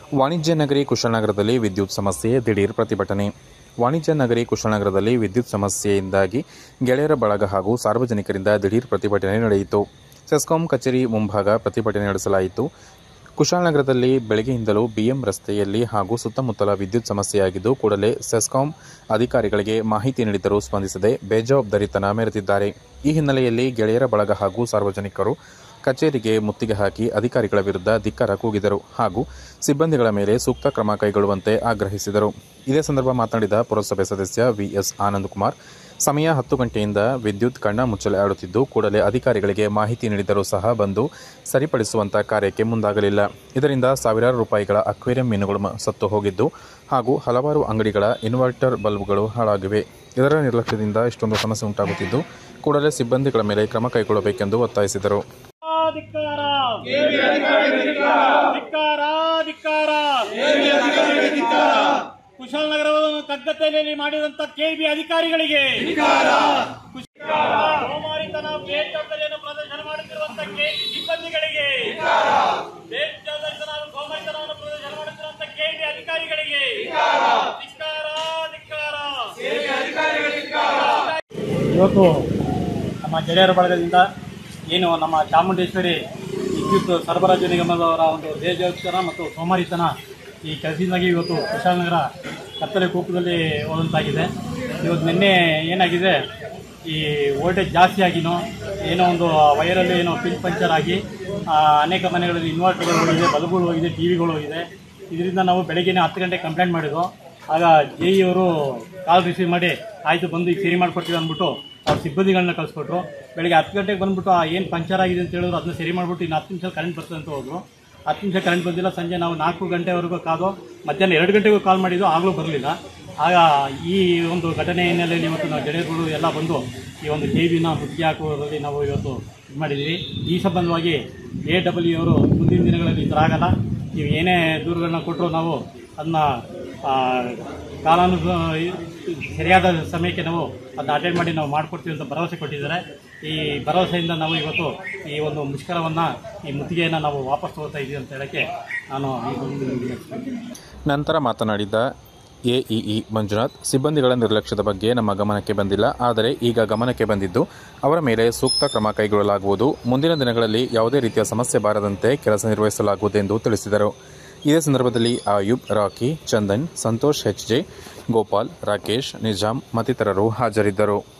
ವಾಣಿಜ್ಯ ನಗರಿ ಕುಶಾಲನಗರದಲ್ಲಿ ವಿದ್ಯುತ್ ಸಮಸ್ಯೆ ದಿಢೀರ್ ಪ್ರತಿಭಟನೆ ವಾಣಿಜ್ಯ ನಗರಿ ಕುಶಾಲನಗರದಲ್ಲಿ ವಿದ್ಯುತ್ ಸಮಸ್ಯೆಯಿಂದಾಗಿ ಗೆಳೆಯರ ಬಳಗ ಹಾಗೂ ಸಾರ್ವಜನಿಕರಿಂದ ದಿಢೀರ್ ಪ್ರತಿಭಟನೆ ನಡೆಯಿತು ಸೆಸ್ಕಾಂ ಕಚೇರಿ ಮುಂಭಾಗ ಪ್ರತಿಭಟನೆ ನಡೆಸಲಾಯಿತು ಕುಶಾಲನಗರದಲ್ಲಿ ಬೆಳಗ್ಗೆಯಿಂದಲೂ ಬಿಎಂ ರಸ್ತೆಯಲ್ಲಿ ಹಾಗೂ ಸುತ್ತಮುತ್ತಲ ವಿದ್ಯುತ್ ಸಮಸ್ಯೆಯಾಗಿದ್ದು ಕೂಡಲೇ ಸೆಸ್ಕಾಂ ಅಧಿಕಾರಿಗಳಿಗೆ ಮಾಹಿತಿ ನೀಡಿದರೂ ಸ್ಪಂದಿಸದೆ ಬೇಜವಾಬ್ದಾರಿತನ ಮೆರೆದಿದ್ದಾರೆ ಈ ಹಿನ್ನೆಲೆಯಲ್ಲಿ ಗೆಳೆಯರ ಬಳಗ ಹಾಗೂ ಸಾರ್ವಜನಿಕರು ಕಚೇರಿಗೆ ಮುತ್ತಿಗೆ ಹಾಕಿ ಅಧಿಕಾರಿಗಳ ವಿರುದ್ಧ ಧಿಕ್ಕಾರ ಕೂಗಿದರು ಹಾಗೂ ಸಿಬ್ಬಂದಿಗಳ ಮೇಲೆ ಸೂಕ್ತ ಕ್ರಮ ಕೈಗೊಳ್ಳುವಂತೆ ಆಗ್ರಹಿಸಿದರು ಇದೇ ಸಂದರ್ಭ ಮಾತನಾಡಿದ ಪುರಸಭೆ ಸದಸ್ಯ ವಿಎಸ್ ಆನಂದಕುಮಾರ್ ಸಮಯ ಹತ್ತು ಗಂಟೆಯಿಂದ ವಿದ್ಯುತ್ ಕಣ್ಣ ಮುಚ್ಚಲೆ ಆಡುತ್ತಿದ್ದು ಕೂಡಲೇ ಅಧಿಕಾರಿಗಳಿಗೆ ಮಾಹಿತಿ ನೀಡಿದರೂ ಸಹ ಬಂದು ಸರಿಪಡಿಸುವಂತ ಕಾರ್ಯಕ್ಕೆ ಮುಂದಾಗಲಿಲ್ಲ ಇದರಿಂದ ಸಾವಿರಾರು ರೂಪಾಯಿಗಳ ಅಕ್ವೇರಿಯಂ ಮೀನುಗಳು ಮ- ಸತ್ತು ಹೋಗಿದ್ದು ಹಾಗೂ ಹಲವಾರು ಅಂಗಡಿಗಳ ಇನ್ವರ್ಟರ್ ಬಲ್ಬ್ಗಳು ಹಾಳಾಗಿವೆ ಇದರ ನಿರ್ಲಕ್ಷ್ಯದಿಂದ ಇಷ್ಟೊಂದು ಸಮಸ್ಯೆ ಉಂಟಾಗುತ್ತಿದ್ದು ಕೂಡಲೇ ಸಿಬ್ಬಂದಿಗಳ ಮೇಲೆ ಕ್ರಮ ಕೈಗೊಳ್ಳಬೇಕೆಂದು ಒತ್ತಾಯಿಸಿದರು ಧಿಕ್ಕಾರ ಧಿಕ್ಕಾರ ಧಿಕ್ಕಾರ ಕುಶಾಲನಗರವನ್ನು ಕಗ್ಗತ್ತಲೆಯಲ್ಲಿ ಮಾಡಿದಂತ ಕೆಬಿ ಅಧಿಕಾರಿಗಳಿಗೆ ಸೋಮಾರಿತನ ಬೇಜವಾಬ್ದಾರಿಯನ್ನು ಪ್ರದರ್ಶನ ಮಾಡುತ್ತಿರುವಂತ ಕೆಬಿ ಸಿಬ್ಬಂದಿಗಳಿಗೆ ಬೇಜವಾಬ್ದಾರಿತನ ಹಾಗೂ ಸೋಮಾರಿತನವನ್ನು ಪ್ರದರ್ಶನ ಮಾಡುತ್ತಿರುವಂತ ಕೆಬಿ ಅಧಿಕಾರಿಗಳಿಗೆ ಧಿಕ್ಕಾರ ಧಿಕ್ಕಾರ ಇವತ್ತು ನಮ್ಮ ಗೆಳೆಯರ ಬಳಗದಿಂದ ಏನು ನಮ್ಮ ಚಾಮುಂಡೇಶ್ವರಿ ವಿದ್ಯುತ್ ಸರಬರಾಜು ನಿಗಮದವರ ಒಂದು ಬೇಜವಾಬ್ದಾರ ಮತ್ತು ಸೋಮಾರಿತನ ಈ ಕೆಲಸದಿಂದಾಗಿ ಇವತ್ತು ಕುಶಾಲನಗರ ಕತ್ತಲೆ ಕೂಪದಲ್ಲಿ ಹೋದಂತಾಗಿದೆ ಇವತ್ತು ನಿನ್ನೆ ಏನಾಗಿದೆ ಈ ವೋಲ್ಟೇಜ್ ಜಾಸ್ತಿ ಆಗಿನೋ ಏನೋ ಒಂದು ವೈರಲ್ಲಿ ಏನೋ ಪಿನ್ ಪಂಚರ್ ಆಗಿ ಆ, ಅನೇಕ ಮನೆಗಳಲ್ಲಿ ಇನ್ವರ್ಟರ್ಗಳು ಹೋಗಿದೆ ಬಲ್ಬ್ಗಳು ಹೋಗಿದೆ ಟಿ ವಿಗಳು ಹೋಗಿದೆ ಇದರಿಂದ ನಾವು ಬೆಳಗ್ಗೆನೇ ಹತ್ತು ಗಂಟೆಗೆ ಕಂಪ್ಲೇಂಟ್ ಮಾಡಿದ್ವು ಆಗ ಜೆ ಇ ಅವರು ಕಾಲ್ ರಿಸೀವ್ ಮಾಡಿ ಆಯಿತು ಬಂದು ಈಗ ಸರಿ ಮಾಡಿಕೊಡ್ತೀವಿ ಅಂದ್ಬಿಟ್ಟು ಅವ್ರ ಸಿಬ್ಬಂದಿಗಳನ್ನ ಕಳಿಸ್ಕೊಟ್ರು ಬೆಳಿಗ್ಗೆ ಹತ್ತು ಗಂಟೆಗೆ ಬಂದ್ಬಿಟ್ಟು ಆ ಏನು ಪಂಚರ್ ಆಗಿದೆ ಅಂತ ಹೇಳಿದ್ರು ಅದನ್ನ ಸರಿ ಮಾಡಿಬಿಟ್ಟು ಇನ್ನು ಹತ್ತು ನಿಮಿಷ ಕರೆಂಟ್ ಬರ್ತದೆ ಅಂತ ಹೋದ್ರು ಹತ್ತು ನಿಮಿಷ ಕರೆಂಟ್ ಬಂದಿಲ್ಲ ಸಂಜೆ ನಾವು ನಾಲ್ಕು ಗಂಟೆವರೆಗೂ ಕಾದು ಮಧ್ಯಾಹ್ನ ಎರಡು ಗಂಟೆಗೂ ಕಾಲ್ ಮಾಡಿದ್ದು ಆಗಲೂ ಬರಲಿಲ್ಲ ಆಗ ಈ ಒಂದು ಘಟನೆ ಹಿನ್ನೆಲೆಯಲ್ಲಿ ಇವತ್ತು ನಾವು ಗೆಳೆಯರುಗಳು ಎಲ್ಲ ಬಂದು ಈ ಒಂದು ಕೆ ವಿನ ಮುಚ್ಚಿ ಹಾಕುವುದರಲ್ಲಿ ನಾವು ಇವತ್ತು ಇದು ಮಾಡಿದ್ದೀವಿ ಈ ಸಂಬಂಧವಾಗಿ ಎ ಡಬ್ಲ್ಯೂ ಅವರು ಮುಂದಿನ ದಿನಗಳಲ್ಲಿ ಈ ಥರ ಆಗಲ್ಲ ನೀವು ಏನೇ ದೂರುಗಳನ್ನ ಕೊಟ್ಟರು ನಾವು ಅದನ್ನ ಕಾಲಾನು ಸರಿಯಾದ ಸಮಯಕ್ಕೆ ನಾವು ಅದನ್ನ ಅಟೆಂಡ್ ಮಾಡಿ ನಾವು ಮಾಡಿಕೊಡ್ತೀವಿ ಅಂತ ಭರವಸೆ ಕೊಟ್ಟಿದ್ದಾರೆ ಈ ಭರವಸೆಯಿಂದ ನಾವು ಇವತ್ತು ಈ ಒಂದು ಮುಷ್ಕರವನ್ನು ಈ ಮುತ್ತಿಗೆಯನ್ನು ನಾವು ವಾಪಸ್ ತಗೋತಾ ಇದ್ದೀವಿ ಅಂತ ಹೇಳೋಕ್ಕೆ ನಾನು ಈ ಒಂದು ನಂತರ ಮಾತನಾಡಿದ ಎಇಇ ಮಂಜುನಾಥ್ ಸಿಬ್ಬಂದಿಗಳ ನಿರ್ಲಕ್ಷ್ಯದ ಬಗ್ಗೆ ನಮ್ಮ ಗಮನಕ್ಕೆ ಬಂದಿಲ್ಲ ಆದರೆ ಈಗ ಗಮನಕ್ಕೆ ಬಂದಿದ್ದು ಅವರ ಮೇಲೆ ಸೂಕ್ತ ಕ್ರಮ ಕೈಗೊಳ್ಳಲಾಗುವುದು ಮುಂದಿನ ದಿನಗಳಲ್ಲಿ ಯಾವುದೇ ರೀತಿಯ ಸಮಸ್ಯೆ ಬಾರದಂತೆ ಕೆಲಸ ನಿರ್ವಹಿಸಲಾಗುವುದು ಎಂದು ತಿಳಿಸಿದರು ಇದೇ ಸಂದರ್ಭದಲ್ಲಿ ಆಯುಬ್ ರಾಕಿ ಚಂದನ್ ಸಂತೋಷ್ ಹೆಚ್ಜೆ ಗೋಪಾಲ್ ರಾಕೇಶ್ ನಿಜಾಮ್ ಮತ್ತಿತರರು ಹಾಜರಿದ್ದರು